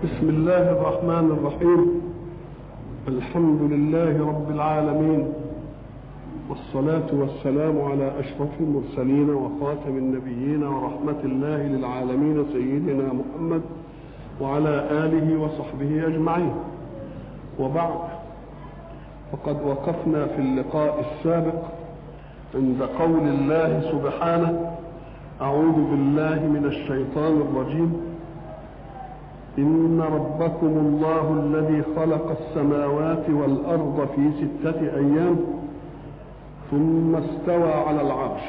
بسم الله الرحمن الرحيم الحمد لله رب العالمين والصلاة والسلام على أشرف المرسلين وخاتم النبيين ورحمة الله للعالمين سيدنا محمد وعلى آله وصحبه أجمعين وبعد فقد وقفنا في اللقاء السابق عند قول الله سبحانه أعوذ بالله من الشيطان الرجيم إن ربكم الله الذي خلق السماوات والأرض في ستة أيام ثم استوى على العرش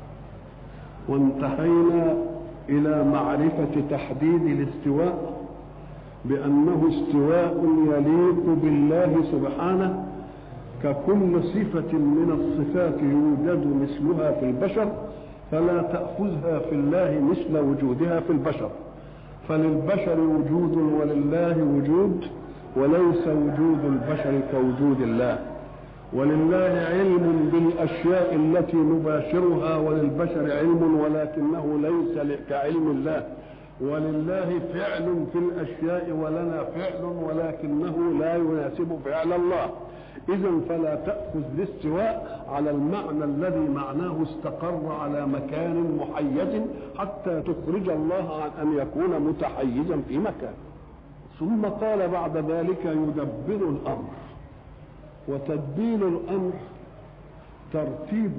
وانتهينا إلى معرفة تحديد الاستواء بأنه استواء يليق بالله سبحانه ككل صفة من الصفات يوجد مثلها في البشر فلا تأخذها في الله مثل وجودها في البشر فللبشر وجود ولله وجود وليس وجود البشر كوجود الله ولله علم بالاشياء التي نباشرها وللبشر علم ولكنه ليس كعلم الله ولله فعل في الاشياء ولنا فعل ولكنه لا يناسب فعل الله إذا فلا تأخذ الاستواء على المعنى الذي معناه استقر على مكان محيز حتى تخرج الله عن أن يكون متحيزا في مكان ثم قال بعد ذلك يدبر الأمر وتدبير الأمر ترتيب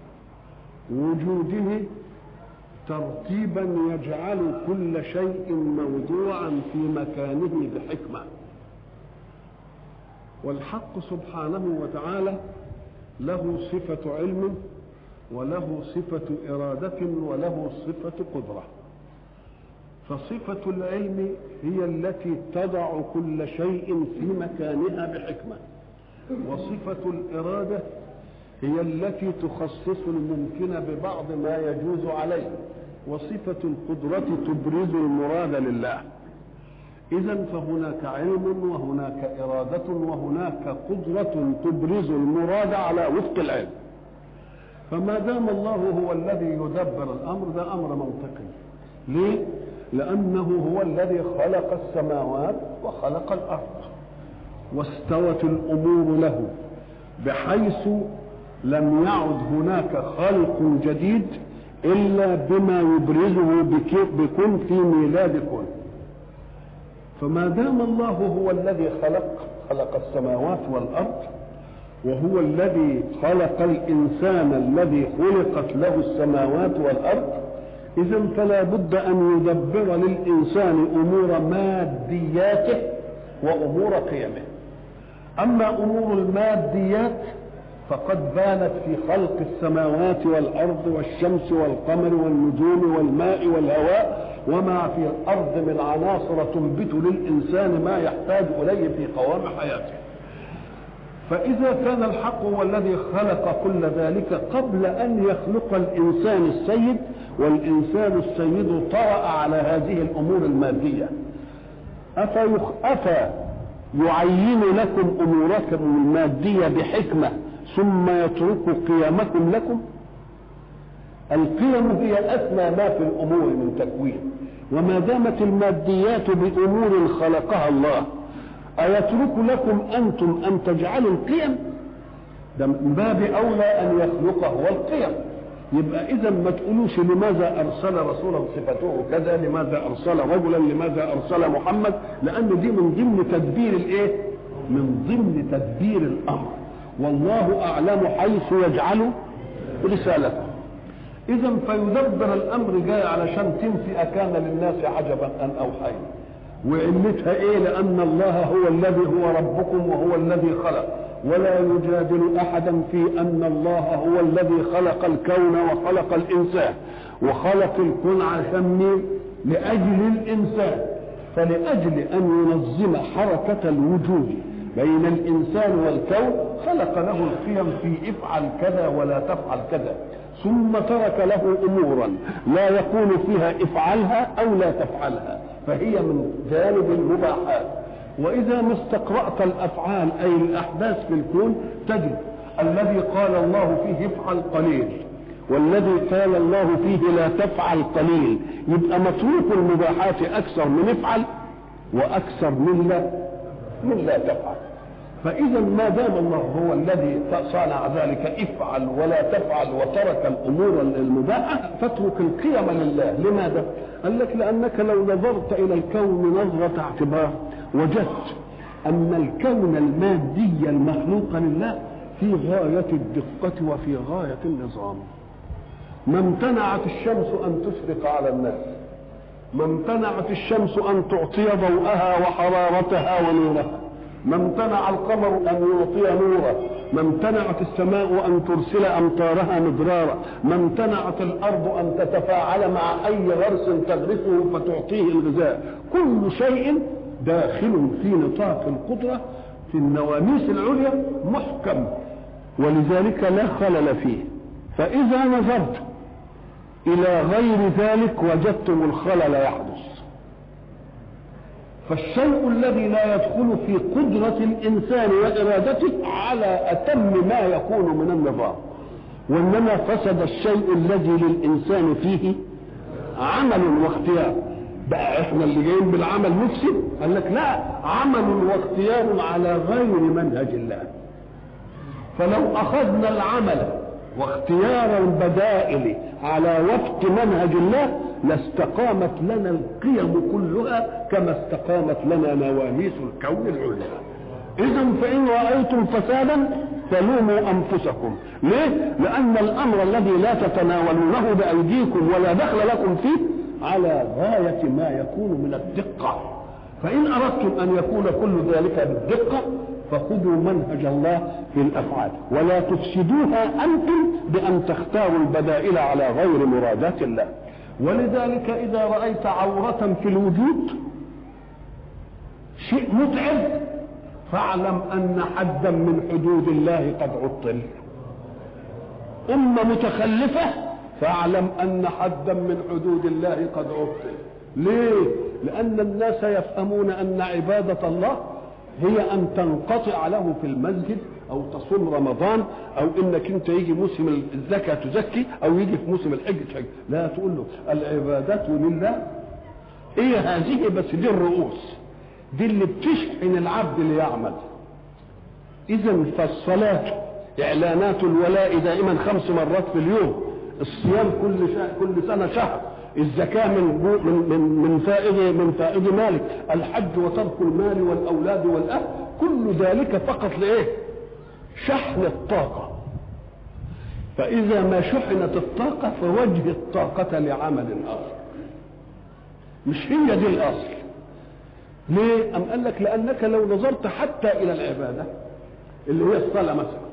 وجوده ترتيبا يجعل كل شيء موضوعا في مكانه بحكمه والحق سبحانه وتعالى له صفة علم وله صفة إرادة وله صفة قدرة فصفة العلم هي التي تضع كل شيء في مكانها بحكمة وصفة الإرادة هي التي تخصص الممكن ببعض ما يجوز عليه وصفة القدرة تبرز المراد لله إذا فهناك علم وهناك إرادة وهناك قدرة تبرز المراد على وفق العلم فما دام الله هو الذي يدبر الأمر ده أمر منطقي ليه؟ لأنه هو الذي خلق السماوات وخلق الأرض واستوت الأمور له بحيث لم يعد هناك خلق جديد إلا بما يبرزه بكن في ميلاد كن فما دام الله هو الذي خلق خلق السماوات والارض وهو الذي خلق الانسان الذي خلقت له السماوات والارض اذا فلا بد ان يدبر للانسان امور مادياته وامور قيمه اما امور الماديات فقد بانت في خلق السماوات والارض والشمس والقمر والنجوم والماء والهواء وما في الارض من عناصر تنبت للانسان ما يحتاج اليه في قوام حياته فاذا كان الحق هو الذي خلق كل ذلك قبل ان يخلق الانسان السيد والانسان السيد طرا على هذه الامور الماديه افا افا يعين لكم اموركم الماديه بحكمه ثم يترك قيمكم لكم القيم هي أسمى ما في الأمور من تكوين وما دامت الماديات بأمور خلقها الله أيترك لكم أنتم أن تجعلوا القيم ده من باب أولى أن يخلق هو القيم يبقى إذا ما تقولوش لماذا أرسل رسولا صفته كذا لماذا أرسل رجلا لماذا أرسل محمد لأن دي من ضمن تدبير الإيه؟ من ضمن تدبير الأمر والله أعلم حيث يجعل رسالته إذا فيدبر الأمر جاي علشان تنفي أكان للناس عجبا أن أوحينا وعلتها إيه لأن الله هو الذي هو ربكم وهو الذي خلق ولا يجادل أحدا في أن الله هو الذي خلق الكون وخلق الإنسان وخلق الكون عشان مين لأجل الإنسان فلأجل أن ينظم حركة الوجود بين الإنسان والكون خلق له القيم في افعل كذا ولا تفعل كذا ثم ترك له امورا لا يقول فيها افعلها او لا تفعلها فهي من جانب المباحات واذا ما استقرات الافعال اي الاحداث في الكون تجد الذي قال الله فيه افعل قليل والذي قال الله فيه لا تفعل قليل يبقى متروك المباحات اكثر من افعل واكثر من لا من لا تفعل فاذا ما دام الله هو الذي صانع ذلك افعل ولا تفعل وترك الامور المباحه فاترك القيم لله لماذا قال لك لانك لو نظرت الى الكون نظره اعتبار وجدت ان الكون المادي المخلوق لله في غايه الدقه وفي غايه النظام ما امتنعت الشمس ان تشرق على الناس ما امتنعت الشمس ان تعطي ضوءها وحرارتها ونورها ما امتنع القمر ان يعطي نورا ما امتنعت السماء ان ترسل امطارها مدرارا ما امتنعت الارض ان تتفاعل مع اي غرس تغرسه فتعطيه الغذاء كل شيء داخل في نطاق القدره في النواميس العليا محكم ولذلك لا خلل فيه فاذا نظرت الى غير ذلك وجدتم الخلل يحدث فالشيء الذي لا يدخل في قدرة الإنسان وإرادته على أتم ما يكون من النظام وإنما فسد الشيء الذي للإنسان فيه عمل واختيار بقى احنا اللي جايين بالعمل نفسد قال لك لا عمل واختيار على غير منهج الله فلو أخذنا العمل واختيار البدائل على وفق منهج الله لاستقامت لنا القيم كلها كما استقامت لنا نواميس الكون العليا اذا فان رايتم فسادا فلوموا انفسكم ليه لان الامر الذي لا تتناولونه بايديكم ولا دخل لكم فيه على غايه ما يكون من الدقه فان اردتم ان يكون كل ذلك بالدقه فخذوا منهج الله في الافعال ولا تفسدوها انتم بان تختاروا البدائل على غير مرادات الله ولذلك اذا رايت عوره في الوجود شيء متعب فاعلم ان حدا من حدود الله قد عطل امه متخلفه فاعلم ان حدا من حدود الله قد عطل ليه لان الناس يفهمون ان عباده الله هي ان تنقطع له في المسجد او تصوم رمضان او انك انت يجي موسم الزكاه تزكي او يجي في موسم الحج تحج لا تقول له العبادات لله ايه هذه بس دي الرؤوس دي اللي بتشحن العبد ليعمل اذا فالصلاه اعلانات الولاء دائما خمس مرات في اليوم الصيام كل شهر كل سنه شهر الزكاة من من من من فائض من فائض مالك، الحج وترك المال والأولاد والأهل، كل ذلك فقط لإيه؟ شحن الطاقة. فإذا ما شحنت الطاقة فوجه الطاقة لعمل آخر. مش هي دي الأصل. ليه؟ أم قال لك لأنك لو نظرت حتى إلى العبادة اللي هي الصلاة مثلا.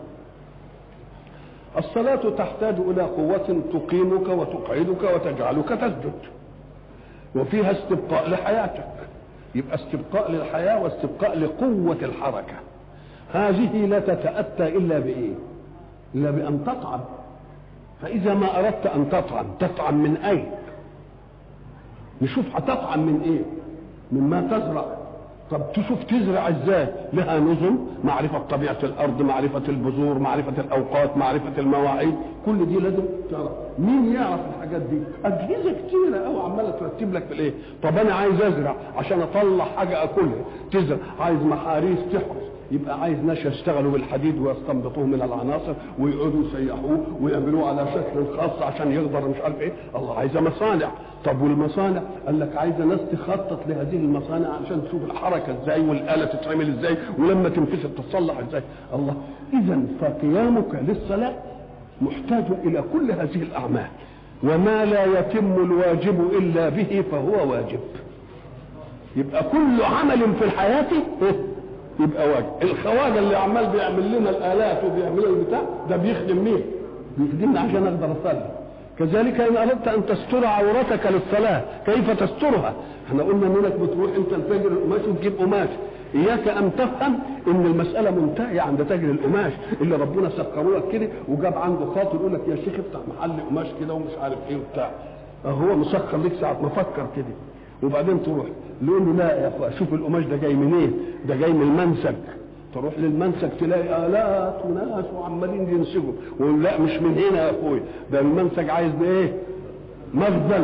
الصلاة تحتاج إلى قوة تقيمك وتقعدك وتجعلك تسجد وفيها استبقاء لحياتك يبقى استبقاء للحياة واستبقاء لقوة الحركة هذه لا تتأتى إلا بإيه إلا بأن تطعم فإذا ما أردت أن تطعم تطعم من أين نشوف هتطعم من إيه مما تزرع طب تشوف تزرع ازاي لها نظم معرفة طبيعة الأرض معرفة البذور معرفة الأوقات معرفة المواعيد كل دي لازم تعرف مين يعرف الحاجات دي أجهزة كتيرة أوي عمالة ترتب لك في الإيه طب أنا عايز أزرع عشان أطلع حاجة أكلها تزرع عايز محاريس تحرس يبقى عايز ناس يشتغلوا بالحديد ويستنبطوه من العناصر ويقعدوا يسيحوه ويعملوه على شكل خاص عشان يقدر مش عارف ايه الله عايزه مصانع طب والمصانع قال لك عايزه ناس تخطط لهذه المصانع عشان تشوف الحركه ازاي والاله تتعمل ازاي ولما تنفسد تتصلح ازاي الله اذا فقيامك للصلاه محتاج الى كل هذه الاعمال وما لا يتم الواجب الا به فهو واجب يبقى كل عمل في الحياه يبقى واجب الخواجه اللي عمال بيعمل لنا الالات وبيعمل لنا البتاع ده بيخدم مين بيخدمنا عشان اقدر اصلي كذلك ان اردت ان تستر عورتك للصلاه كيف تسترها احنا قلنا انك بتروح انت الفجر القماش وتجيب قماش اياك ان تفهم ان المساله منتهيه عند تاجر القماش اللي ربنا سكره لك كده وجاب عنده خاطر يقول لك يا شيخ افتح محل قماش كده ومش عارف ايه وبتاع هو مسخر ليك ساعه ما فكر كده وبعدين تروح يقول له لا يا اخويا شوف القماش ده جاي منين؟ إيه؟ ده جاي من المنسج تروح للمنسج تلاقي الات وناس وعمالين ينسجوا ويقول لا مش من هنا يا اخويا ده المنسج عايز ايه؟ مخزن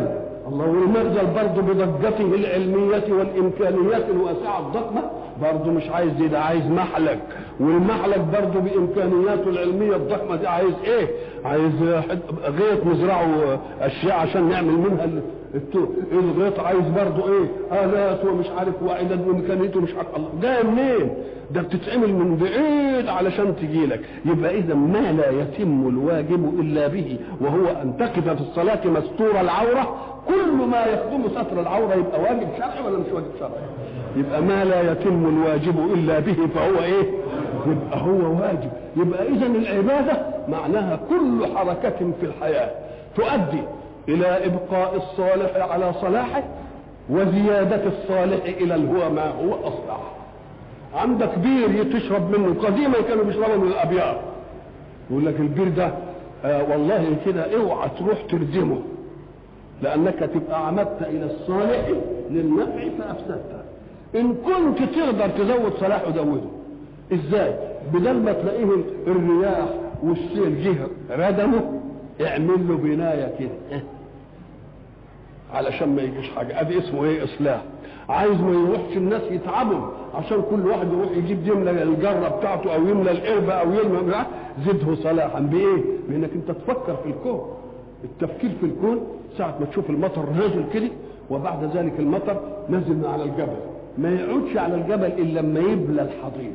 الله والمغزل برضه بضجته العلمية والإمكانيات الواسعة الضخمة برضه مش عايز دي ده عايز محلك والمحلك برضه بإمكانياته العلمية الضخمة دي عايز إيه؟ عايز غيط نزرعه أشياء عشان نعمل منها التوت الغيط عايز برضه إيه؟ آلات ومش عارف وعدد وإمكانيته مش عارف الله جاي منين؟ ده بتتعمل من بعيد علشان تجي لك يبقى اذا ما لا يتم الواجب الا به وهو ان تقف في الصلاه مستور العوره كل ما يخدم ستر العوره يبقى واجب شرعي ولا مش واجب شرعي يبقى ما لا يتم الواجب الا به فهو ايه يبقى هو واجب يبقى اذا العباده معناها كل حركه في الحياه تؤدي الى ابقاء الصالح على صلاحه وزياده الصالح الى الهو ما هو اصلح عندك بير تشرب منه قديما كانوا بيشربوا من الابيار يقول لك البير ده آه والله كده اوعى تروح تردمه لانك تبقى عمدت الى الصالح للنفع فافسدته ان كنت تقدر تزود صلاحه زوده ازاي بدل ما تلاقيه الرياح والسيل جه ردمه اعمل له بنايه كده علشان ما يجيش حاجه ادي اسمه ايه اصلاح عايز ما يروحش الناس يتعبوا عشان كل واحد يروح يجيب يملى الجره بتاعته او يملى القربه او يملى زده صلاحا بايه؟ بانك انت تفكر في الكون التفكير في الكون ساعة ما تشوف المطر نازل كده وبعد ذلك المطر نازل من على الجبل ما يقعدش على الجبل الا لما يبلى الحضيض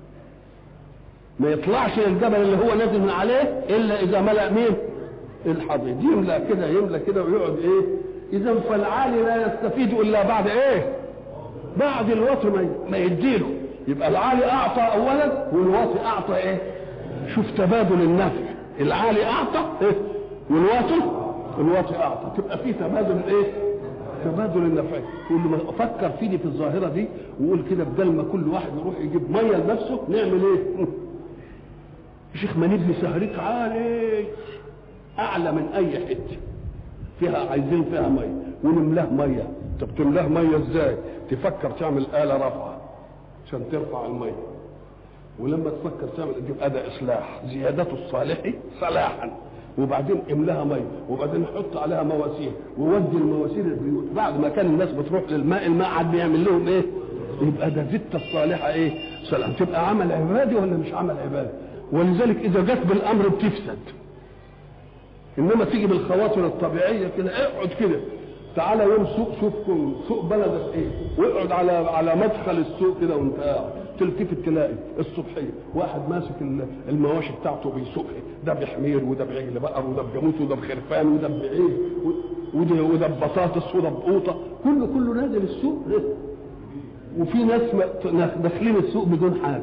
ما يطلعش للجبل اللي هو نازل من عليه الا اذا ملأ مين؟ الحضيض يملأ كده يملأ كده ويقعد ايه؟ اذا فالعالي لا يستفيد الا بعد ايه بعد الوطي ما يديله يبقى العالي اعطى اولا والواطي اعطى ايه شوف تبادل النفع العالي اعطى ايه والواطي الواطي اعطى تبقى في تبادل ايه تبادل النفع كل ما افكر فيني في الظاهره دي وقول كده بدل ما كل واحد يروح يجيب ميه لنفسه نعمل ايه شيخ ما نبني سهريك عالي اعلى من اي حته فيها عايزين فيها ميه ونملاه ميه طب تملاه ميه ازاي تفكر تعمل آلة رفعة عشان ترفع الميه ولما تفكر تعمل تجيب أداة إصلاح زيادة الصالح صلاحا وبعدين املاها ميه وبعدين حط عليها مواسير وودي المواسير البيوت بعد ما كان الناس بتروح للماء الماء عاد بيعمل لهم ايه؟ يبقى ده زدت الصالحه ايه؟ سلام تبقى عمل عبادي ولا مش عمل عبادي؟ ولذلك اذا جت بالامر بتفسد انما تيجي بالخواطر الطبيعيه كده اقعد كده تعالى يوم سوق شوفكم سوق بلدك ايه واقعد على على مدخل السوق كده وانت قاعد تلتفت تلاقي الصبحيه واحد ماسك المواشي بتاعته بيسوقها ده بحمير وده بعجل بقر وده بجاموس وده بخرفان وده بعيد وده وده ببطاطس وده بقوطه كله كله نازل السوق وفي ناس داخلين السوق بدون حاجه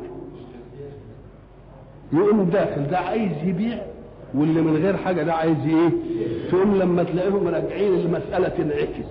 يقوم داخل ده عايز يبيع واللي من غير حاجه ده عايز ايه تقوم لما تلاقيهم راجعين المساله تنعكس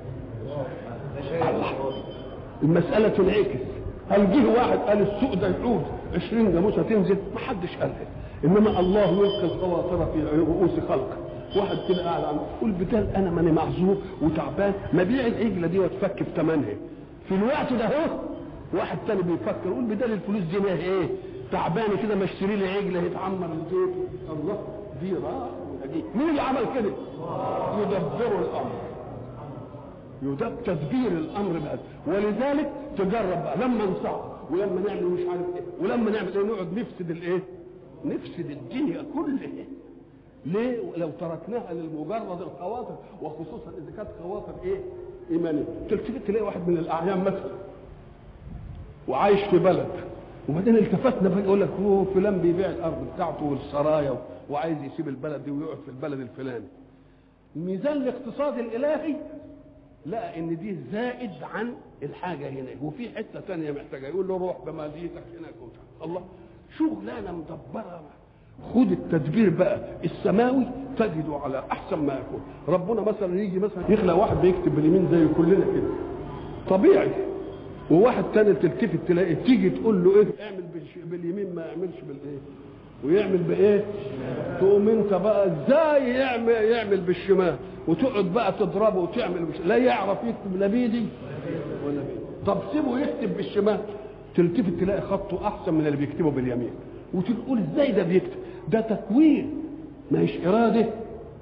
الله المساله تنعكس هل جه واحد قال السوق ده يعود 20 جاموسه تنزل ما حدش قال انما الله يلقي الخواطر في رؤوس خلقه واحد كده قاعد عم يقول بدال انا ماني معذور وتعبان ما بيع العجله دي واتفك في ثمنها في الوقت ده اهو واحد تاني بيفكر يقول بدال الفلوس دي ما هي ايه تعبان كده ما اشتري لي عجله يتعمر الزيت الله دي راح ودي مين اللي عمل كده؟ يدبر الامر يدبر تدبير الامر بقى ولذلك تجرب بقى لما نصعب ولما نعمل مش عارف ايه ولما نعمل ايه نقعد نفسد الايه؟ نفسد الدنيا كلها ليه؟ لو تركناها للمجرد الخواطر وخصوصا اذا كانت خواطر ايه؟ ايمانيه تلتفت تلاقي واحد من الاعيان مثلا وعايش في بلد وبعدين التفتنا فجاه يقول لك هو فلان بيبيع الارض بتاعته والسرايا وعايز يسيب البلد دي ويقعد في البلد الفلاني الميزان الاقتصادي الالهي لقى ان دي زائد عن الحاجه هنا وفي حته ثانيه محتاجه يقول له روح بماليتك هناك الله شغلانه مدبره خد التدبير بقى السماوي تجده على احسن ما يكون ربنا مثلا يجي مثلا يخلق واحد بيكتب باليمين زي كلنا كده طبيعي وواحد تاني تلتفت تلاقي تيجي تقول له ايه اعمل باليمين ما يعملش بالايه ويعمل بايه تقوم انت بقى ازاي يعمل يعمل بالشمال وتقعد بقى تضربه وتعمل بش... لا يعرف يكتب لا بيدي ولا بيدي طب سيبه يكتب بالشمال تلتفت تلاقي خطه احسن من اللي بيكتبه باليمين وتقول ازاي ده بيكتب ده تكوين مش اراده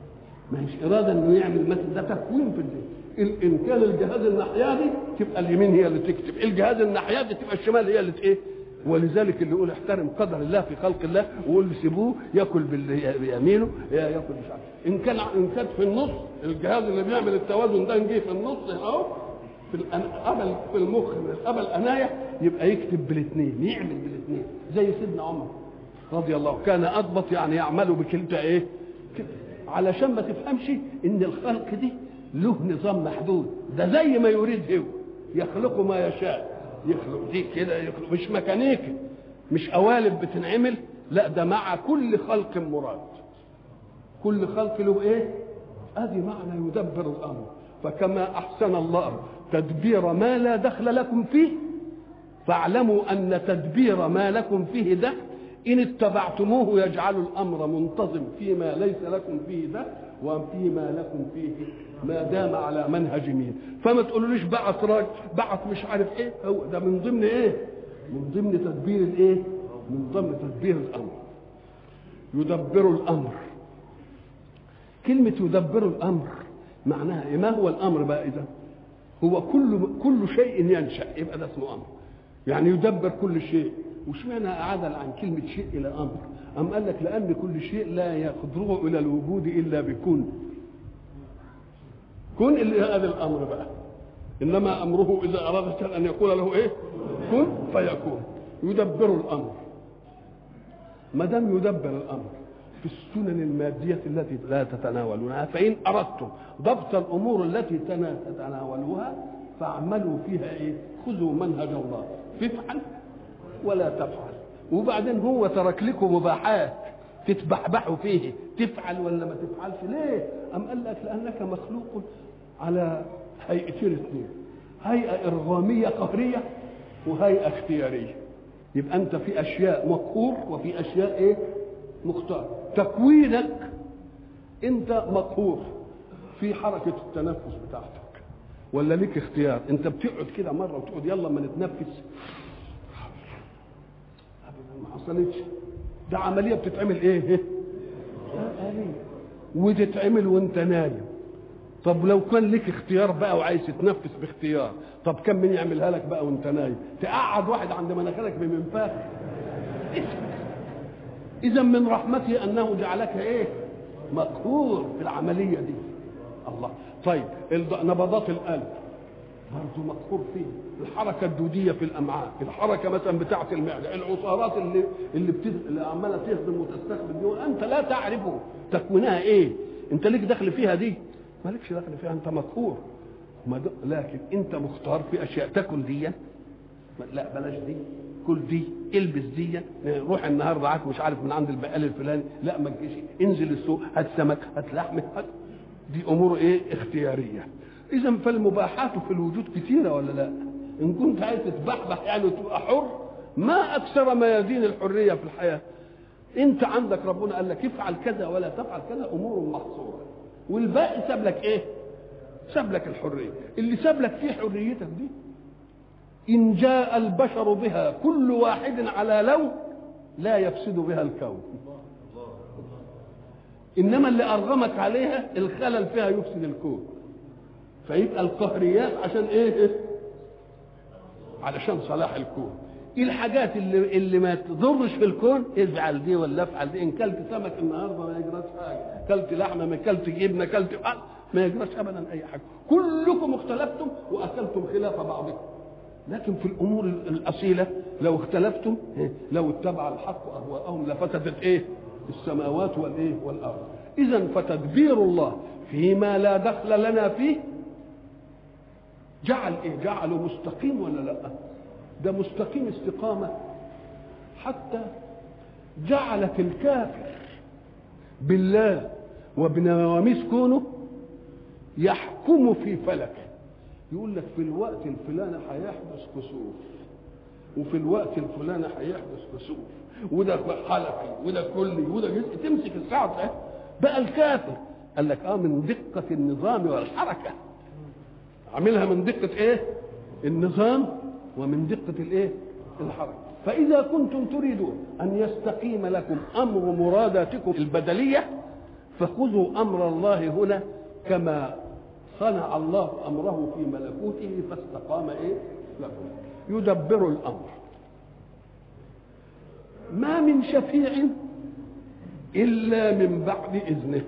ما هيش اراده انه يعمل مثل ده تكوين في الدين ال- ان كان الجهاز الناحيه دي تبقى اليمين هي اللي تكتب الجهاز الناحيه دي تبقى الشمال هي اللي ت- ايه ولذلك اللي يقول احترم قدر الله في خلق الله ويقول سيبوه ياكل بال- بيمينه يا- ياكل مش عارف ان كان ان كان في النص الجهاز اللي بيعمل التوازن ده نجي في النص اهو في القبل في المخ من القبل انايا يبقى يكتب بالاثنين يعمل بالاثنين زي سيدنا عمر رضي الله كان اضبط يعني يعمل بكلتا ايه كده. علشان ما تفهمش ان الخلق دي له نظام محدود ده زي ما يريد هو يخلق ما يشاء يخلق دي كده يخلق مش ميكانيكي مش قوالب بتنعمل لا ده مع كل خلق مراد كل خلق له ايه ادي معنى يدبر الامر فكما احسن الله تدبير ما لا دخل لكم فيه فاعلموا ان تدبير ما لكم فيه ده ان اتبعتموه يجعل الامر منتظم فيما ليس لكم فيه ده وفيما لكم فيه ما دام على منهج مين فما تقولوليش بعث راجل بعث مش عارف ايه هو ده من ضمن ايه من ضمن تدبير الايه من ضمن تدبير الامر يدبر الامر كلمة يدبر الأمر معناها إيه؟ ما هو الأمر بقى إذا؟ هو كل كل شيء ينشأ يبقى ده اسمه أمر. يعني يدبر كل شيء، واشمعنى أعدل عن كلمة شيء إلى أمر؟ أم قال لك لأن كل شيء لا يخضره إلى الوجود إلا بكون. كن اللي هذا الأمر بقى. إنما أمره إذا أراد شيئا أن يقول له إيه؟ كن فيكون. يدبر الأمر. ما دام يدبر الأمر في السنن المادية التي لا تتناولونها فإن أردتم ضبط الأمور التي تنا- تتناولوها فاعملوا فيها إيه؟ خذوا منهج الله تفعل ولا تفعل وبعدين هو ترك لكم مباحات تتبحبحوا فيه تفعل ولا ما تفعلش ليه؟ أم قال لك لأنك مخلوق على هيئتين اثنين هيئة إرغامية قهرية وهيئة اختيارية يبقى أنت في أشياء مقهور وفي أشياء إيه؟ مختار تكوينك انت مقهور في حركه التنفس بتاعتك ولا ليك اختيار انت بتقعد كده مره وتقعد يلا ما نتنفس ابدا ما حصلتش ده عمليه بتتعمل ايه آه، آلية. وتتعمل وانت نايم طب لو كان لك اختيار بقى وعايز تتنفس باختيار طب كم من يعملها لك بقى وانت نايم تقعد واحد عند مناخيرك بمنفاخ اذا من رحمته انه جعلك ايه مقهور في العمليه دي الله طيب الض- نبضات القلب برضه مقهور فيه الحركه الدوديه في الامعاء الحركه مثلا بتاعه المعده العصارات اللي اللي, بتد... اللي عماله تهضم وتستخدم دي وانت لا تعرفه تكوينها ايه انت ليك دخل فيها دي مالكش دخل فيها انت مقهور ما د... لكن انت مختار في اشياء تاكل دي لا بلاش دي كل دي البس دي روح النهارده عارف مش عارف من عند البقال الفلاني لا ما تجيش انزل السوق هات سمك هات لحم هات دي امور ايه اختياريه اذا فالمباحات في الوجود كثيره ولا لا ان كنت عايز تتبحبح يعني وتبقى حر ما اكثر ميادين الحريه في الحياه انت عندك ربنا قال لك افعل كذا ولا تفعل كذا امور محصوره والباقي ساب لك ايه ساب لك الحريه اللي ساب لك فيه حريتك دي إن جاء البشر بها كل واحد على لون لا يفسد بها الكون إنما اللي أرغمك عليها الخلل فيها يفسد الكون فيبقى القهريات عشان إيه؟ علشان صلاح الكون ايه الحاجات اللي اللي ما تضرش في الكون افعل دي ولا افعل دي ان كلت سمك النهارده ما يجراش حاجه كلت لحمه ما كلت جبنه كلت ما يجراش ابدا اي حاجه كلكم اختلفتم واكلتم خلاف بعضكم لكن في الامور الاصيله لو اختلفتم لو اتبع الحق اهواءهم لفسدت ايه السماوات والايه والارض اذا فتدبير الله فيما لا دخل لنا فيه جعل ايه جعله مستقيم ولا لا ده مستقيم استقامه حتى جعلت الكافر بالله وبنواميس كونه يحكم في فلكه يقول لك في الوقت الفلاني هيحدث كسوف وفي الوقت الفلاني هيحدث كسوف وده حلقي وده كلي وده جزء تمسك الساعه ده بقى الكافر قال لك اه من دقه النظام والحركه عاملها من دقه ايه النظام ومن دقه الايه الحركه فاذا كنتم تريدون ان يستقيم لكم امر مراداتكم البدليه فخذوا امر الله هنا كما صنع الله امره في ملكوته فاستقام ايه لكم يدبر الامر ما من شفيع الا من بعد اذنه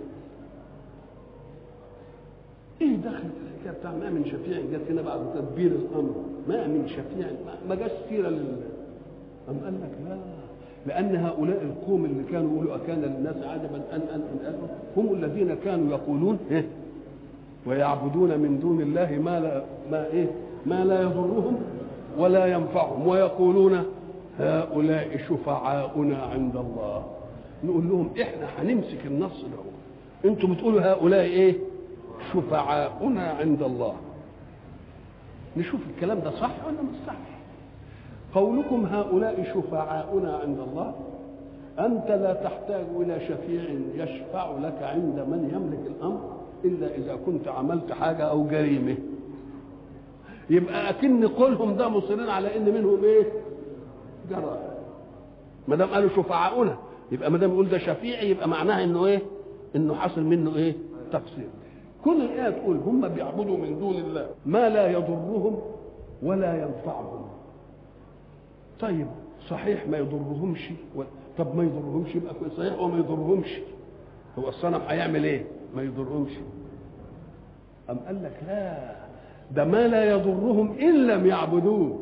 ايه دخل الحكايه بتاع ما من شفيع جت هنا بعد تدبير الامر ما من شفيع ما جاش سيره لل أم قال لك لا لأن هؤلاء القوم اللي كانوا يقولوا أكان للناس عجبا أن أن أن هم الذين كانوا يقولون إيه ويعبدون من دون الله ما لا ما إيه ما لا يضرهم ولا ينفعهم ويقولون هؤلاء شفعاؤنا عند الله نقول لهم احنا هنمسك النص ده انتم بتقولوا هؤلاء ايه شفعاؤنا عند الله نشوف الكلام ده صح ولا مش صح قولكم هؤلاء شفعاؤنا عند الله أنت لا تحتاج إلى شفيع يشفع لك عند من يملك الأمر إلا إذا كنت عملت حاجة أو جريمة يبقى أكن قولهم ده مصرين على إن منهم إيه؟ جرائم ما دام قالوا شفعاؤنا يبقى ما دام يقول ده شفيعي يبقى معناها إنه إيه؟ إنه حصل منه إيه؟ تقصير كل الآية تقول هم بيعبدوا من دون الله ما لا يضرهم ولا ينفعهم طيب صحيح ما يضرهمش و... طب ما يضرهمش يبقى صحيح وما يضرهمش هو الصنم هيعمل ايه ما يضرهمش أم قال لك لا ده ما لا يضرهم إن لم يعبدوه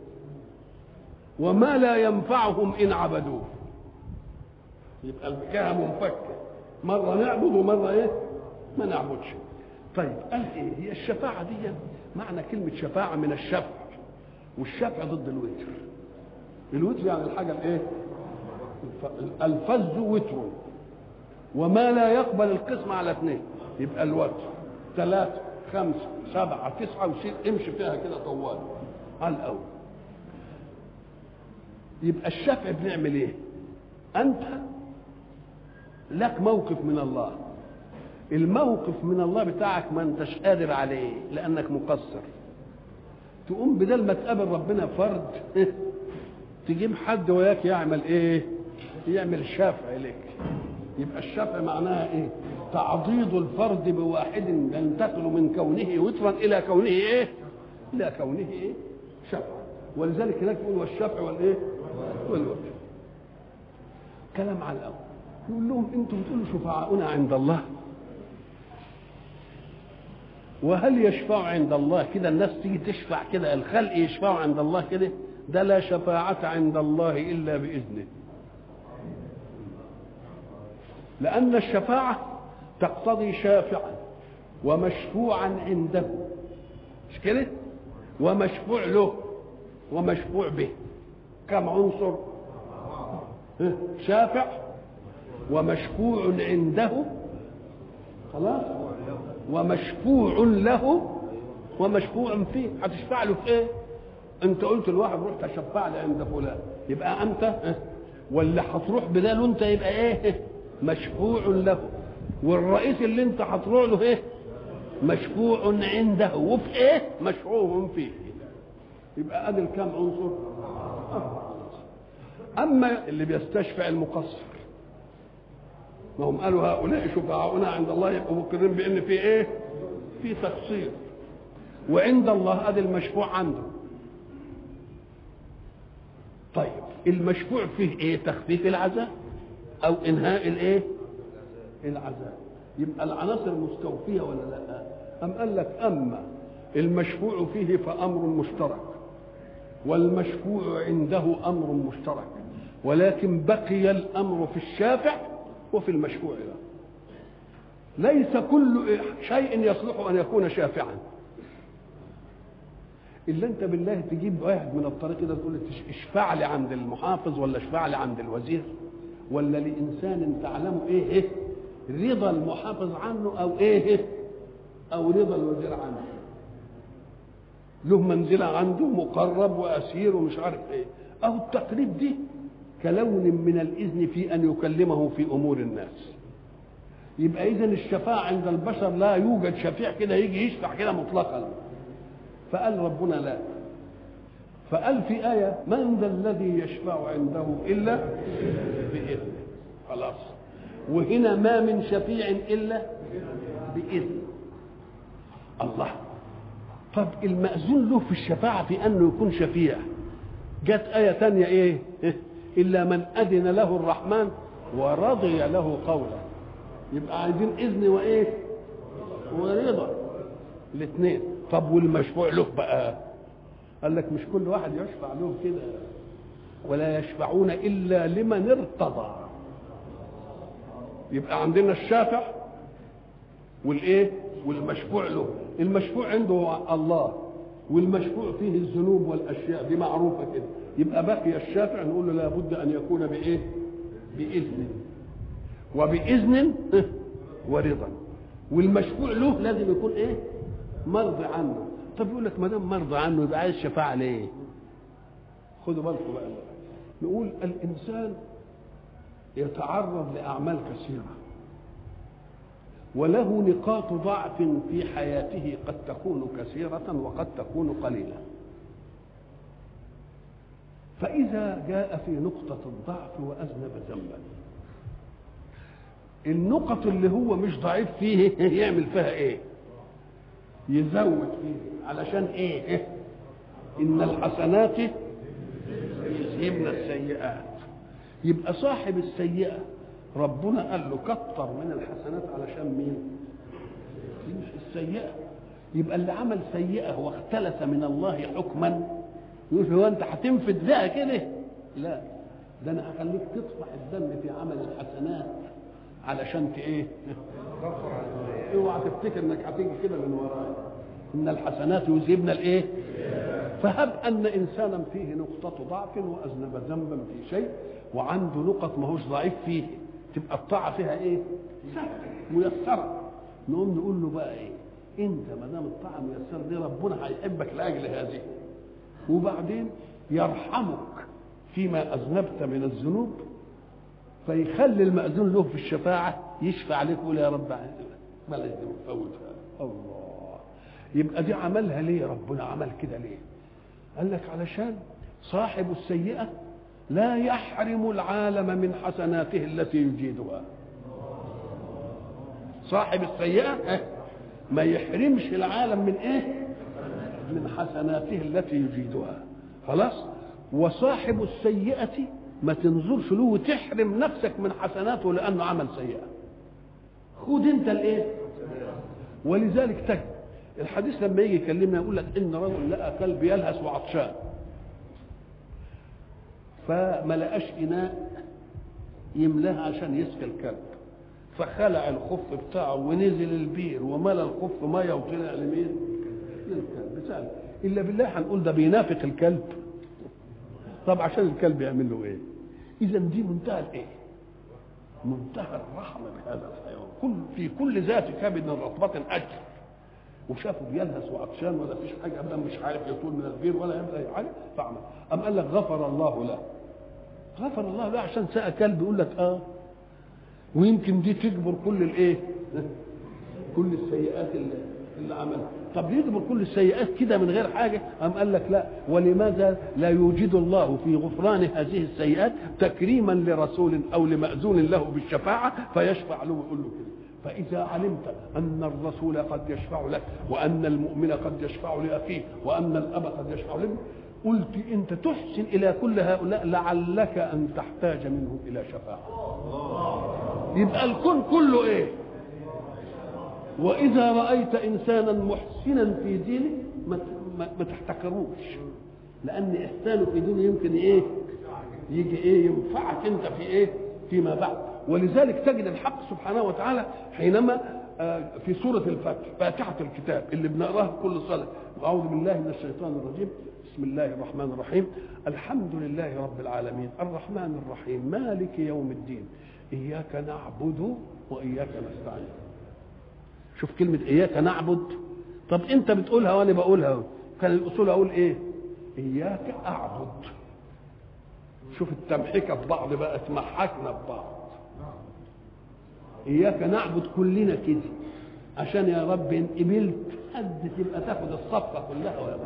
وما لا ينفعهم إن عبدوه يبقى الحكاية منفكة مرة نعبد ومرة إيه ما نعبدش طيب قال إيه هي الشفاعة دي معنى كلمة شفاعة من الشفع والشفع ضد الوتر الوتر يعني الحاجة الايه الفز وتر وما لا يقبل القسم على اثنين يبقى الوتر ثلاثة خمسة سبعة تسعة وشيء امشي فيها كده طوال على الأول يبقى الشفع بنعمل ايه أنت لك موقف من الله الموقف من الله بتاعك ما انتش قادر عليه لأنك مقصر تقوم بدل ما تقابل ربنا فرد تجيب حد وياك يعمل ايه يعمل شفع لك يبقى الشفع معناها ايه تعضيد الفرد بواحد ينتقل من كونه وترا الى كونه ايه الى كونه ايه شفع ولذلك هناك يقول والشفع والايه والوتر كلام على الاول يقول لهم انتم بتقولوا شفعاؤنا عند الله وهل يشفع عند الله كده الناس تيجي تشفع كده الخلق يشفعوا عند الله كده ده لا شفاعة عند الله إلا بإذنه لأن الشفاعة تقتضي شافعا ومشفوعا عنده مش كده ومشفوع له ومشفوع به كم عنصر شافع ومشفوع عنده خلاص ومشفوع له ومشفوع فيه هتشفع له في ايه انت قلت لواحد روح تشفع لي عند فلان يبقى انت واللي هتروح بداله انت يبقى ايه مشفوع له والرئيس اللي انت هتروح له ايه مشفوع عنده وفي ايه مشفوع فيه يبقى ادي الكام عنصر اما اللي بيستشفع المقصر ما هم قالوا هؤلاء شفعاؤنا عند الله يبقوا مقرين بان في ايه في تقصير وعند الله ادي المشفوع عنده طيب المشفوع فيه ايه تخفيف العذاب او انهاء الايه العذاب يبقى العناصر مستوفيه ولا لا ام قال لك اما المشفوع فيه فامر مشترك والمشفوع عنده امر مشترك ولكن بقي الامر في الشافع وفي المشفوع له ليس كل شيء يصلح ان يكون شافعا الا انت بالله تجيب واحد من الطريق ده تقول اشفع لي عند المحافظ ولا اشفع لي عند الوزير ولا لانسان تعلم ايه ايه رضا المحافظ عنه او ايه او رضا الوزير عنه له منزلة عنده مقرب وأسير ومش عارف إيه أو التقريب دي كلون من الإذن في أن يكلمه في أمور الناس يبقى إذا الشفاعة عند البشر لا يوجد شفيع كده يجي يشفع كده مطلقا فقال ربنا لا فقال في آية من ذا الذي يشفع عنده إلا بإذنه خلاص وهنا ما من شفيع الا باذن الله طب المأذون له في الشفاعة في أنه يكون شفيع جت آية تانية إيه إلا من أذن له الرحمن ورضي له قولا يبقى عايزين إذن وإيه ورضا الاثنين طب والمشفوع له بقى قال لك مش كل واحد يشفع له كده ولا يشفعون إلا لمن ارتضى يبقى عندنا الشافع والايه والمشفوع له المشفوع عنده الله والمشفوع فيه الذنوب والاشياء دي معروفه كده يبقى بقي الشافع نقول له لابد ان يكون بايه باذن وباذن ورضا والمشفوع له لازم يكون ايه مرضي عنه طب يقول لك ما دام مرضى عنه يبقى عايز شفاعه ليه خدوا بالكم بقى نقول الانسان يتعرض لاعمال كثيره وله نقاط ضعف في حياته قد تكون كثيرة وقد تكون قليلة فإذا جاء في نقطة الضعف وأذنب ذنبا النقط اللي هو مش ضعيف فيه يعمل فيها ايه يزود فيه علشان ايه ان الحسنات يذهبن السيئات يبقى صاحب السيئه ربنا قال له كتر من الحسنات علشان مين السيئة يبقى اللي عمل سيئة واختلس من الله حكما يقول هو انت هتنفذ بقى كده لا ده انا هخليك تطفح الدم في عمل الحسنات علشان ت ايه اوعى تفتكر انك هتيجي كده من ورايا ان الحسنات يذهبن الايه فهب ان انسانا فيه نقطه ضعف واذنب ذنبا في شيء وعنده نقط ماهوش ضعيف فيه تبقى الطاعه فيها ايه؟ سهله ميسره نقوم نقول له بقى ايه؟ انت ما دام الطاعه ميسره دي ربنا هيحبك لاجل هذه وبعدين يرحمك فيما اذنبت من الذنوب فيخلي المأذون له في الشفاعة يشفع عليك ويقول يا رب بلاش دي فوتها الله يبقى دي عملها ليه ربنا عمل كده ليه قال لك علشان صاحب السيئة لا يحرم العالم من حسناته التي يجيدها صاحب السيئة ما يحرمش العالم من ايه من حسناته التي يجيدها خلاص وصاحب السيئة ما تنظرش له وتحرم نفسك من حسناته لانه عمل سيئة خد انت الايه ولذلك تجد الحديث لما يجي يكلمنا يقول لك ان رجل لقى كلب يلهث وعطشان فما لقاش اناء يملاها عشان يسقي الكلب فخلع الخف بتاعه ونزل البير وملى الخف ميه وطلع لمين؟ للكلب سهل الا بالله هنقول ده بينافق الكلب طب عشان الكلب يعمل له ايه؟ اذا دي منتهى الايه؟ منتهى الرحمه بهذا الحيوان كل في كل ذات كبد رطبه اجر وشافه بيلهث وعطشان ولا فيش حاجه ابدا مش عارف يطول من البير ولا يعمل اي حاجه فعمل ام قال لك غفر الله له غفر الله له عشان ساء كلب يقول لك اه ويمكن دي تجبر كل الايه كل السيئات اللي, اللي عملها طب يجبر كل السيئات كده من غير حاجه ام قال لك لا ولماذا لا يوجد الله في غفران هذه السيئات تكريما لرسول او لماذون له بالشفاعه فيشفع له ويقول له كده فإذا علمت أن الرسول قد يشفع لك وأن المؤمن قد يشفع لأخيه وأن الأب قد يشفع لك قلت أنت تحسن إلى كل هؤلاء لعلك أن تحتاج منهم إلى شفاعة يبقى الكون كله إيه وإذا رأيت إنسانا محسنا في دينه ما, ما, ما تحتكروش لأن إحسانه في دينه يمكن إيه يجي إيه ينفعك أنت في إيه فيما بعد ولذلك تجد الحق سبحانه وتعالى حينما في سورة الفتح فاتحة الكتاب اللي بنقراها في كل صلاة وأعوذ بالله من الشيطان الرجيم بسم الله الرحمن الرحيم الحمد لله رب العالمين الرحمن الرحيم مالك يوم الدين إياك نعبد وإياك نستعين شوف كلمة إياك نعبد طب أنت بتقولها وأنا بقولها كان الأصول أقول إيه إياك أعبد شوف التمحكة في بعض بقى تمحكنا في بعض إياك نعبد كلنا كده عشان يا رب إن قبلت قد تبقى تاخد الصفقة كلها ويا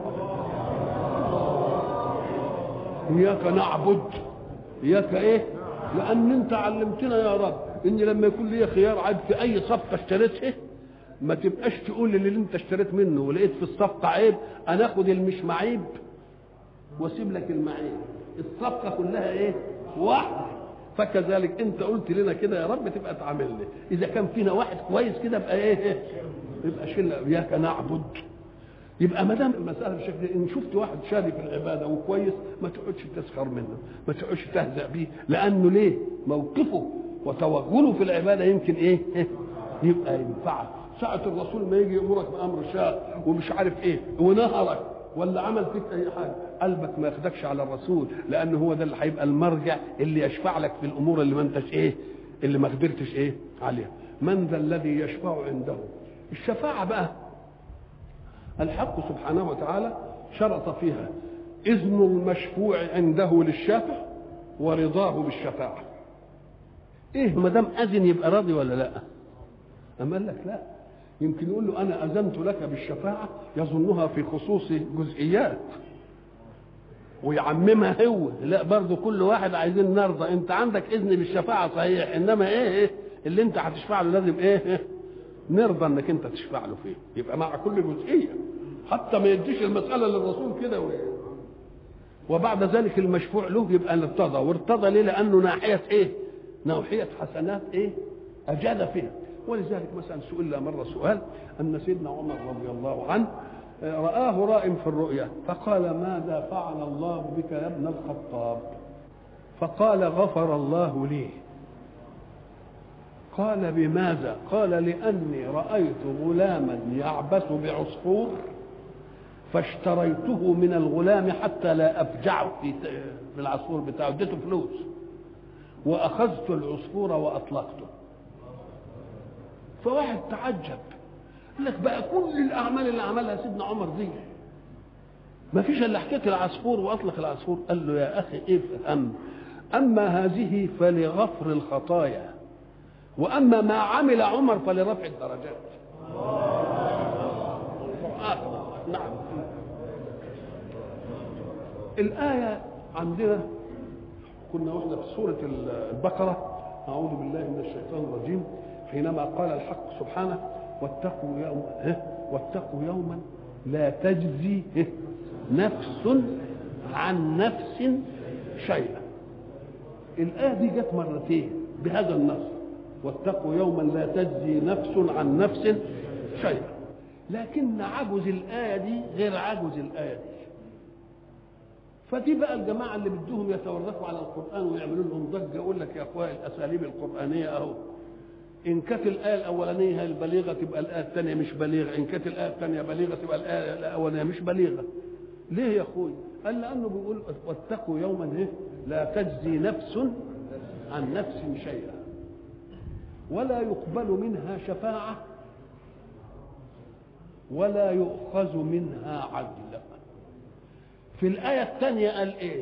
إياك نعبد إياك إيه؟ لأن أنت علمتنا يا رب ان لما يكون لي خيار عيب في اي صفقه اشتريتها ما تبقاش تقول اللي انت اشتريت منه ولقيت في الصفقه عيب انا اخد المش معيب واسيب لك المعيب الصفقه كلها ايه واحده فكذلك انت قلت لنا كده يا رب تبقى تعاملني اذا كان فينا واحد كويس كده يبقى ايه يبقى شله اياك نعبد يبقى ما دام المساله بالشكل ده، ان شفت واحد شاري في العباده وكويس ما تقعدش تسخر منه ما تقعدش تهزأ بيه لانه ليه موقفه وتوغله في العباده يمكن ايه يبقى ينفعك ساعة الرسول ما يجي يأمرك بأمر شاق ومش عارف ايه ونهرك ولا عمل فيك اي حاجه قلبك ما ياخدكش على الرسول لان هو ده اللي هيبقى المرجع اللي يشفع لك في الامور اللي ما انتش ايه اللي ما قدرتش ايه عليها من ذا الذي يشفع عنده الشفاعه بقى الحق سبحانه وتعالى شرط فيها اذن المشفوع عنده للشافع ورضاه بالشفاعه ايه ما دام اذن يبقى راضي ولا لا اما قال لك لا يمكن يقول له انا اذنت لك بالشفاعه يظنها في خصوص جزئيات ويعممها هو لا برضه كل واحد عايزين نرضى انت عندك اذن بالشفاعه صحيح انما ايه, إيه اللي انت هتشفع له لازم ايه, إيه نرضى انك انت تشفع له فيه يبقى مع كل جزئيه حتى ما يديش المساله للرسول كده و... وبعد ذلك المشفوع له يبقى ارتضى وارتضى ليه لانه ناحيه ايه ناحيه حسنات ايه اجاد فيها ولذلك مثلا سئل مره سؤال ان سيدنا عمر رضي الله عنه رآه رائم في الرؤيا فقال ماذا فعل الله بك يا ابن الخطاب فقال غفر الله لي قال بماذا قال لأني رأيت غلاما يعبث بعصفور فاشتريته من الغلام حتى لا أفجعه في في العصفور بتاعه اديته فلوس وأخذت العصفور وأطلقته فواحد تعجب قال لك بقى كل الاعمال اللي عملها سيدنا عمر دي ما فيش الا حكايه العصفور واطلق العصفور قال له يا اخي افهم اما هذه فلغفر الخطايا واما ما عمل عمر فلرفع الدرجات نعم الايه عندنا كنا واحنا في سوره البقره اعوذ بالله من الشيطان الرجيم حينما قال الحق سبحانه واتقوا يوم واتقوا يوما لا تجزي نفس عن نفس شيئا الآية دي جت مرتين بهذا النص واتقوا يوما لا تجزي نفس عن نفس شيئا لكن عجز الآية دي غير عجز الآية دي فدي بقى الجماعة اللي بدهم يتورطوا على القرآن ويعملوا لهم ضجة يقول لك يا أخويا الأساليب القرآنية أهو ان كانت الايه الاولانيه هي البليغه تبقى الايه الثانيه مش بليغه ان كانت الايه الثانيه بليغه تبقى الايه الاولانيه مش بليغه ليه يا اخوي قال لانه بيقول واتقوا يوما ايه لا تجزي نفس عن نفس شيئا ولا يقبل منها شفاعه ولا يؤخذ منها عدل في الايه الثانيه قال ايه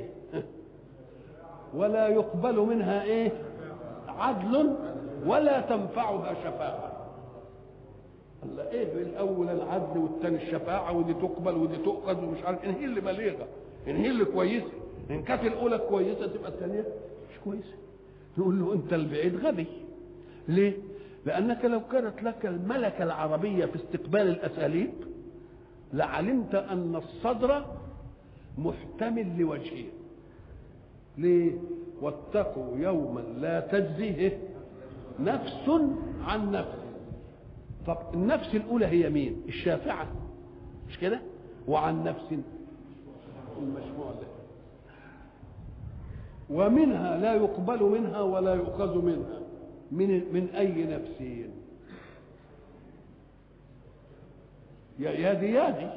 ولا يقبل منها ايه عدل ولا تنفعها شفاعة قال ايه الاول العدل والثاني الشفاعة ودي تقبل ودي تؤخذ ومش عارف ان هي اللي بليغة ان هي اللي كويسة ان كانت الاولى كويسة تبقى الثانية مش كويسة نقول له انت البعيد غبي ليه لانك لو كانت لك الملكة العربية في استقبال الاساليب لعلمت ان الصدر محتمل لوجهين ليه واتقوا يوما لا تجزي نفس عن نفس طب النفس الاولى هي مين الشافعه مش كده وعن نفس المشفوع له ومنها لا يقبل منها ولا يؤخذ منها من من اي نفس يا يا دي يا دي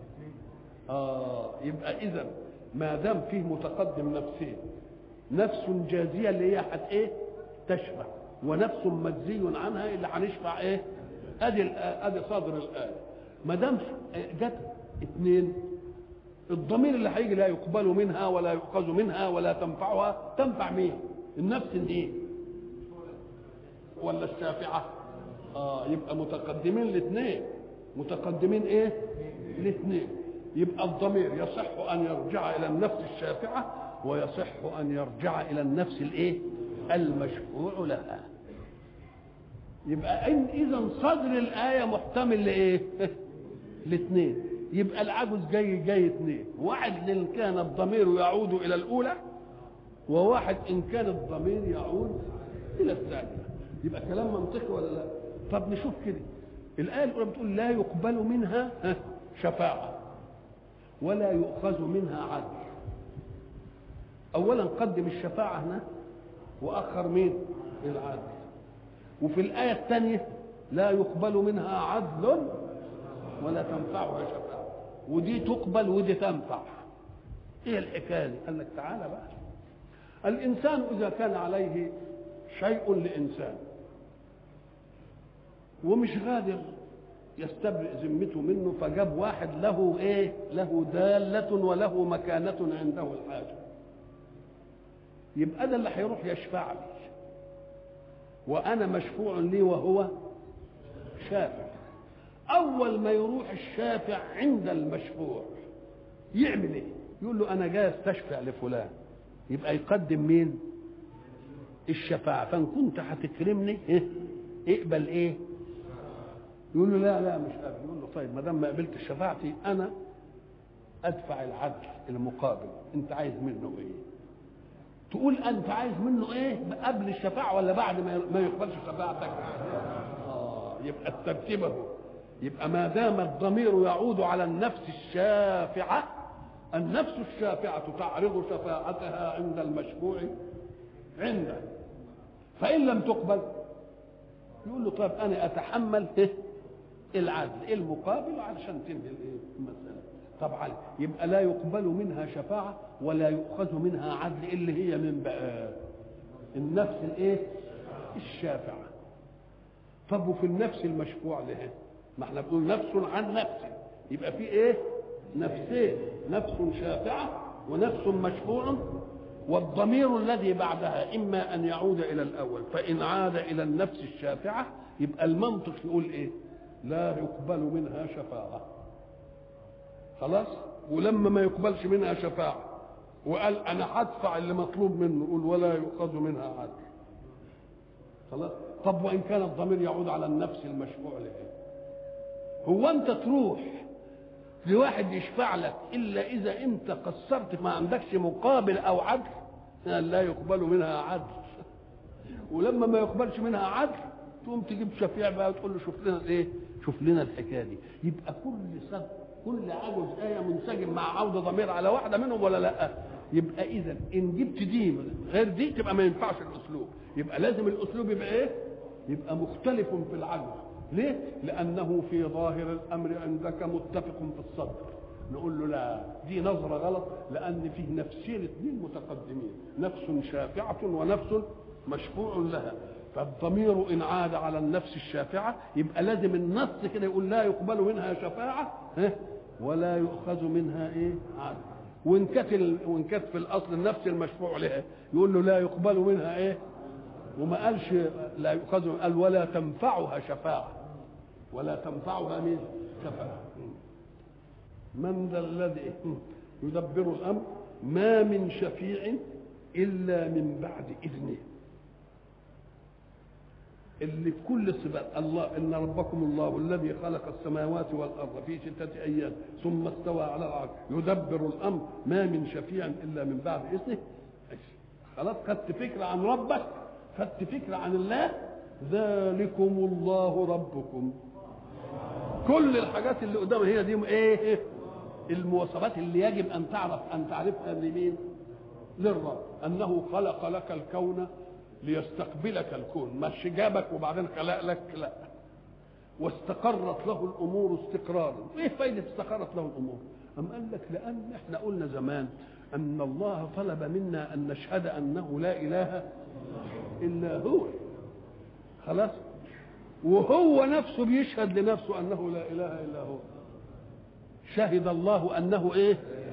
اه يبقى اذا ما دام فيه متقدم نفسين نفس جازيه اللي هي حت ايه تشفع ونفس مجزي عنها اللي هنشفع ايه ادي ادي صادر الايه ما دام جت اثنين الضمير اللي هيجي لا يقبل منها ولا يؤخذ منها ولا تنفعها تنفع مين النفس الايه ولا الشافعه اه يبقى متقدمين الاثنين متقدمين ايه الاثنين يبقى الضمير يصح ان يرجع الى النفس الشافعه ويصح ان يرجع الى النفس الايه المشفوع لها يبقى إن إذا صدر الآية محتمل لإيه؟ لاثنين يبقى العجز جاي جاي اثنين واحد إن كان الضمير يعود إلى الأولى وواحد إن كان الضمير يعود إلى الثانية يبقى كلام منطقي ولا لا؟ طب نشوف كده الآية الأولى بتقول لا يقبل منها شفاعة ولا يؤخذ منها عدل أولا قدم الشفاعة هنا وأخر مين؟ العدل وفي الآية الثانية لا يقبل منها عدل ولا تنفعها شفاعة ودي تقبل ودي تنفع ايه الحكايه دي؟ قال لك تعالى بقى الانسان اذا كان عليه شيء لانسان ومش قادر يستبرئ ذمته منه فجاب واحد له ايه له دالة وله مكانة عنده الحاجة يبقى ده اللي هيروح يشفع لي وانا مشفوع لي وهو شافع اول ما يروح الشافع عند المشفوع يعمل ايه يقول له انا جاي استشفع لفلان يبقى يقدم مين الشفاعة فان كنت هتكرمني إيه؟ اقبل ايه يقول له لا لا مش قابل يقول له طيب ما دام ما قبلت شفاعتي انا ادفع العدل المقابل انت عايز منه ايه تقول انت عايز منه ايه قبل الشفاعه ولا بعد ما ما يقبلش شفاعتك اه يبقى الترتيب اهو يبقى ما دام الضمير يعود على النفس الشافعه النفس الشافعه تعرض شفاعتها عند المشفوع عنده فان لم تقبل يقول له طيب انا اتحمل إيه؟ العدل المقابل علشان تنهي الايه المساله طبعا يبقى لا يقبل منها شفاعه ولا يؤخذ منها عدل اللي هي من بقى النفس الايه الشافعه طب وفي النفس المشفوع لها ما احنا بنقول نفس عن نفس يبقى في ايه نفسين نفس شافعه ونفس مشفوع والضمير الذي بعدها اما ان يعود الى الاول فان عاد الى النفس الشافعه يبقى المنطق يقول ايه لا يقبل منها شفاعه خلاص ولما ما يقبلش منها شفاعه وقال انا هدفع اللي مطلوب منه يقول ولا يؤخذ منها عدل خلاص طب وان كان الضمير يعود على النفس المشفوع له هو انت تروح لواحد يشفع لك الا اذا انت قصرت ما عندكش مقابل او عدل لا يقبل منها عدل ولما ما يقبلش منها عدل تقوم تجيب شفيع بقى وتقول له شوف لنا ايه شوف لنا الحكايه دي يبقى كل صد كل عجز ايه منسجم مع عوده ضمير على واحده منهم ولا لا يبقى اذا ان جبت دي غير دي تبقى ما ينفعش الاسلوب يبقى لازم الاسلوب يبقى ايه يبقى مختلف في العجز ليه لانه في ظاهر الامر عندك متفق في الصدر نقول له لا دي نظره غلط لان فيه نفسين اثنين متقدمين نفس شافعه ونفس مشفوع لها فالضمير ان عاد على النفس الشافعه يبقى لازم النص كده يقول لا يقبل منها شفاعه ولا يؤخذ منها ايه عدل وان كانت وان كانت في الاصل النفس المشفوع لها يقول له لا يقبل منها ايه وما قالش لا يؤخذ قال ولا تنفعها شفاعه ولا تنفعها مين شفاعه من ذا الذي يدبر الامر ما من شفيع الا من بعد اذنه اللي في كل الصفات الله ان ربكم الله الذي خلق السماوات والارض في سته ايام ثم استوى على العرش يدبر الامر ما من شفيع الا من بعد اذنه خلاص خدت فكره عن ربك خدت فكره عن الله ذلكم الله ربكم كل الحاجات اللي قدامها هي دي ايه المواصفات اللي يجب ان تعرف ان تعرفها لمين للرب انه خلق لك الكون ليستقبلك الكون مش جابك وبعدين خلق لك لا واستقرت له الامور استقرارا ايه فايده استقرت له الامور ام قال لك لان احنا قلنا زمان ان الله طلب منا ان نشهد انه لا اله الا هو خلاص وهو نفسه بيشهد لنفسه انه لا اله الا هو شهد الله انه ايه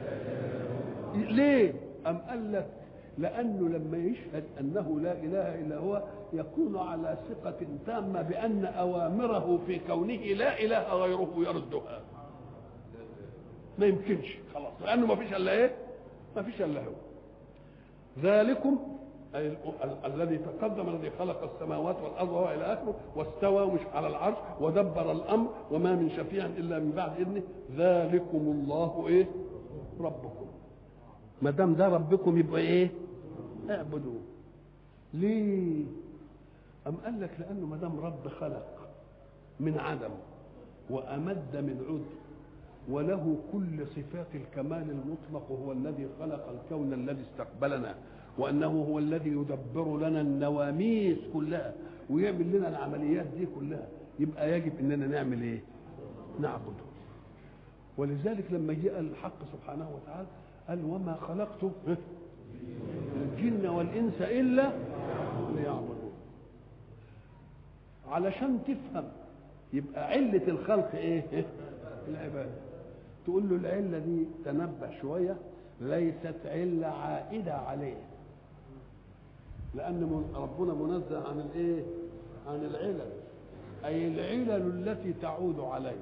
ليه ام قال لك لانه لما يشهد انه لا اله الا هو يكون على ثقه تامه بان اوامره في كونه لا اله غيره يردها ما يمكنش خلاص لانه ما فيش الا ايه ما فيش الا هو ذلكم أي ال- ال- الذي تقدم الذي خلق السماوات والارض وهو الى اخره واستوى مش على العرش ودبر الامر وما من شفيع الا من بعد اذنه ذلكم الله ايه ربكم ما دام ده ربكم يبقى ايه اعبدوه ليه ام قال لك لانه ما دام رب خلق من عدم وامد من عد وله كل صفات الكمال المطلق وهو الذي خلق الكون الذي استقبلنا وانه هو الذي يدبر لنا النواميس كلها ويعمل لنا العمليات دي كلها يبقى يجب اننا نعمل ايه نعبده ولذلك لما جاء الحق سبحانه وتعالى قال وما خلقت الجن والانس الا ليعبدون علشان تفهم يبقى علة الخلق ايه؟ العبادة تقول له العلة دي تنبه شوية ليست علة عائدة عليه لأن من- ربنا منزه عن الايه؟ عن العلل أي العلل التي تعود عليه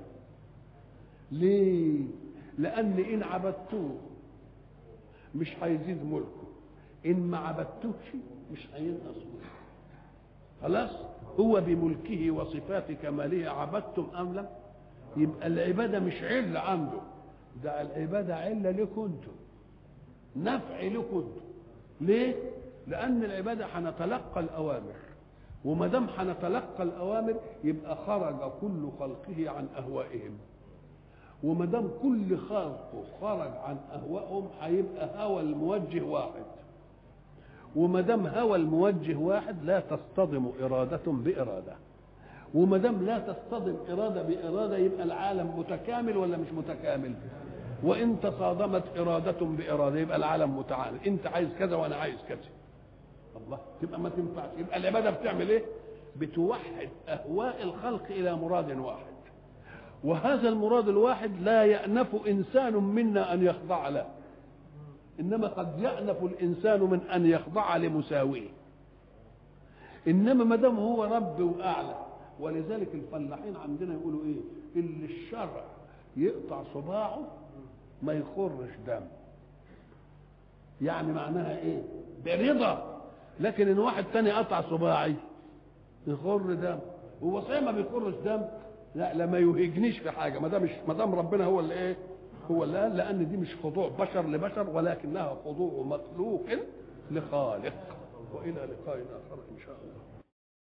ليه؟ لأن إن عبدتوه مش هيزيد ملكه إن ما عبدتوش مش هينقص ملكه خلاص هو بملكه وصفات كماله عبدتم ام لم يبقى العباده مش عله عنده ده العباده عله لكم انتم نفع لكم انتم ليه لان العباده هنتلقى الاوامر وما دام هنتلقى الاوامر يبقى خرج كل خلقه عن اهوائهم وما دام كل خلقه خرج عن اهوائهم هيبقى هوى الموجه واحد وما دام هوى الموجه واحد لا تصطدم إرادة بإرادة وما دام لا تصطدم إرادة بإرادة يبقى العالم متكامل ولا مش متكامل وإن تصادمت إرادة بإرادة يبقى العالم متعالي أنت عايز كذا وأنا عايز كذا الله تبقى ما تنفعش يبقى العبادة بتعمل إيه بتوحد أهواء الخلق إلى مراد واحد وهذا المراد الواحد لا يأنف إنسان منا أن يخضع له انما قد يأنف الانسان من ان يخضع لمساويه انما ما دام هو رب واعلى ولذلك الفلاحين عندنا يقولوا ايه اللي الشرع يقطع صباعه ما يخرش دم يعني معناها ايه برضا لكن ان واحد تاني قطع صباعي يخر دم هو صحيح ما بيخرش دم لا لا ما يهجنيش في حاجه ما دام مش ما دام ربنا هو اللي ايه هو اللي قال لان دي مش خضوع بشر لبشر ولكنها خضوع مخلوق لخالق والى لقاء اخر ان شاء الله